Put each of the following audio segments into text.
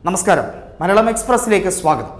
നമസ്കാരം മലയാളം എക്സ്പ്രസിലേക്ക് സ്വാഗതം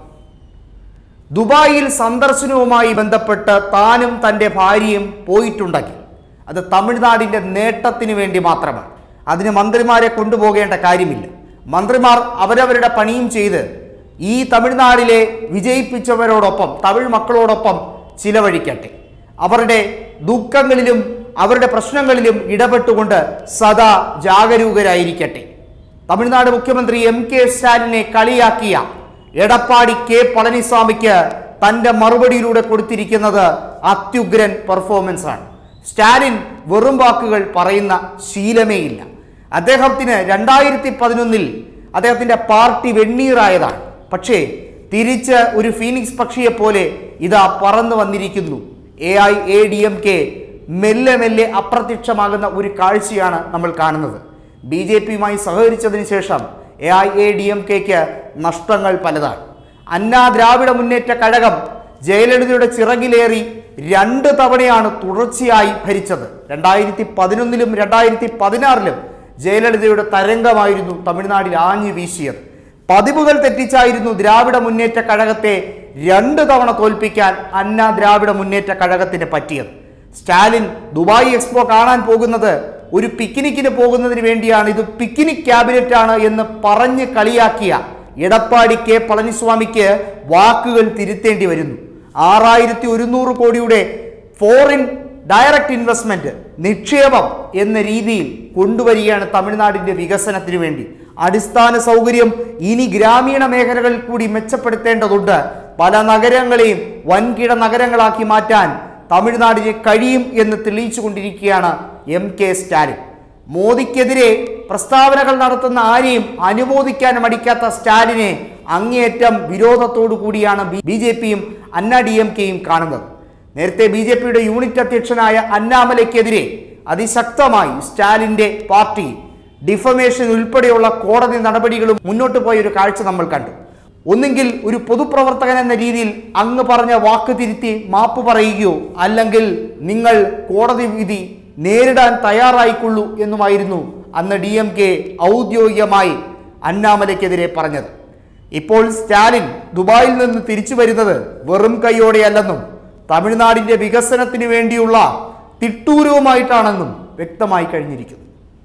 ദുബായിൽ സന്ദർശനവുമായി ബന്ധപ്പെട്ട് താനും തൻ്റെ ഭാര്യയും പോയിട്ടുണ്ടെങ്കിൽ അത് തമിഴ്നാടിൻ്റെ നേട്ടത്തിന് വേണ്ടി മാത്രമാണ് അതിന് മന്ത്രിമാരെ കൊണ്ടുപോകേണ്ട കാര്യമില്ല മന്ത്രിമാർ അവരവരുടെ പണിയും ചെയ്ത് ഈ തമിഴ്നാടിലെ വിജയിപ്പിച്ചവരോടൊപ്പം തമിഴ് മക്കളോടൊപ്പം ചിലവഴിക്കട്ടെ അവരുടെ ദുഃഖങ്ങളിലും അവരുടെ പ്രശ്നങ്ങളിലും ഇടപെട്ടുകൊണ്ട് സദാ ജാഗരൂകരായിരിക്കട്ടെ തമിഴ്നാട് മുഖ്യമന്ത്രി എം കെ സ്റ്റാലിനെ കളിയാക്കിയ എടപ്പാടി കെ പളനിസ്വാമിക്ക് തന്റെ മറുപടിയിലൂടെ കൊടുത്തിരിക്കുന്നത് അത്യുഗ്രൻ പെർഫോമൻസ് ആണ് സ്റ്റാലിൻ വെറും വാക്കുകൾ പറയുന്ന ശീലമേയില്ല അദ്ദേഹത്തിന് രണ്ടായിരത്തി പതിനൊന്നിൽ അദ്ദേഹത്തിന്റെ പാർട്ടി വെണ്ണീറായതാണ് പക്ഷേ തിരിച്ച് ഒരു ഫീനിക്സ് പക്ഷിയെ പോലെ ഇതാ പറന്നു വന്നിരിക്കുന്നു A I A D M K മെല്ലെ മെല്ലെ അപ്രത്യക്ഷമാകുന്ന ഒരു കാഴ്ചയാണ് നമ്മൾ കാണുന്നത് ബി ജെ പിയുമായി സഹകരിച്ചതിന് ശേഷം A I A D M കെക്ക് നഷ്ടങ്ങൾ പലതാണ് അന്നാ ദ്രാവിഡ മുന്നേറ്റ കഴകം ജയലളിതയുടെ ചിറകിലേറി രണ്ട് തവണയാണ് തുടർച്ചയായി ഭരിച്ചത് രണ്ടായിരത്തി പതിനൊന്നിലും രണ്ടായിരത്തി പതിനാറിലും ജയലളിതയുടെ തരംഗമായിരുന്നു തമിഴ്നാട്ടിൽ ആഞ്ഞു വീശിയത് പതിവുകൾ തെറ്റിച്ചായിരുന്നു ദ്രാവിഡ മുന്നേറ്റ കഴകത്തെ രണ്ട് തവണ തോൽപ്പിക്കാൻ അന്ന ദ്രാവിഡ മുന്നേറ്റ കഴകത്തിന് പറ്റിയത് സ്റ്റാലിൻ ദുബായ് എക്സ്പോ കാണാൻ പോകുന്നത് ഒരു പിക്നിക്കിന് പോകുന്നതിന് വേണ്ടിയാണ് ഇത് പിക്നിക് ക്യാബിനറ്റ് ആണ് എന്ന് പറഞ്ഞ് കളിയാക്കിയ എടപ്പാടി കെ പളനിസ്വാമിക്ക് വാക്കുകൾ തിരുത്തേണ്ടി വരുന്നു ആറായിരത്തി ഒരുന്നൂറ് കോടിയുടെ ഫോറിൻ ഡയറക്റ്റ് ഇൻവെസ്റ്റ്മെന്റ് നിക്ഷേപം എന്ന രീതിയിൽ കൊണ്ടുവരികയാണ് തമിഴ്നാടിന്റെ വികസനത്തിന് വേണ്ടി അടിസ്ഥാന സൗകര്യം ഇനി ഗ്രാമീണ മേഖലകളിൽ കൂടി മെച്ചപ്പെടുത്തേണ്ടതുണ്ട് പല നഗരങ്ങളെയും വൻകിട നഗരങ്ങളാക്കി മാറ്റാൻ തമിഴ്നാടിന് കഴിയും എന്ന് തെളിയിച്ചു കൊണ്ടിരിക്കുകയാണ് എം കെ സ്റ്റാലിൻ മോദിക്കെതിരെ പ്രസ്താവനകൾ നടത്തുന്ന ആരെയും അനുമോദിക്കാൻ മടിക്കാത്ത സ്റ്റാലിനെ അങ്ങേയറ്റം വിരോധത്തോടു കൂടിയാണ് ബി ജെ പിയും അന്ന ഡി എം കെയും കാണുന്നത് നേരത്തെ ബി ജെ പിയുടെ യൂണിറ്റ് അധ്യക്ഷനായ അന്നാമലയ്ക്കെതിരെ അതിശക്തമായി സ്റ്റാലിൻ്റെ പാർട്ടി ഡിഫമേഷൻ ഉൾപ്പെടെയുള്ള കോടതി നടപടികളും മുന്നോട്ട് പോയ ഒരു കാഴ്ച നമ്മൾ കണ്ടു ഒന്നുകിൽ ഒരു പൊതുപ്രവർത്തകൻ എന്ന രീതിയിൽ അങ്ങ് പറഞ്ഞ വാക്ക് തിരുത്തി മാപ്പ് പറയുകയോ അല്ലെങ്കിൽ നിങ്ങൾ കോടതി വിധി നേരിടാൻ തയ്യാറായിക്കൊള്ളൂ എന്നുമായിരുന്നു അന്ന് ഡി എം കെ ഔദ്യോഗികമായി അന്നാമലയ്ക്കെതിരെ പറഞ്ഞത് ഇപ്പോൾ സ്റ്റാലിൻ ദുബായിൽ നിന്ന് തിരിച്ചു വരുന്നത് വെറും കൈയോടെയല്ലെന്നും തമിഴ്നാടിന്റെ വികസനത്തിന് വേണ്ടിയുള്ള തിട്ടൂരവുമായിട്ടാണെന്നും വ്യക്തമായി കഴിഞ്ഞിരിക്കുന്നു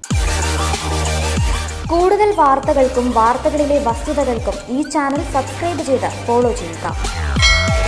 കൂടുതൽ വാർത്തകൾക്കും വാർത്തകളിലെ വസ്തുതകൾക്കും ഈ ചാനൽ സബ്സ്ക്രൈബ് ചെയ്ത് ഫോളോ ചെയ്യുക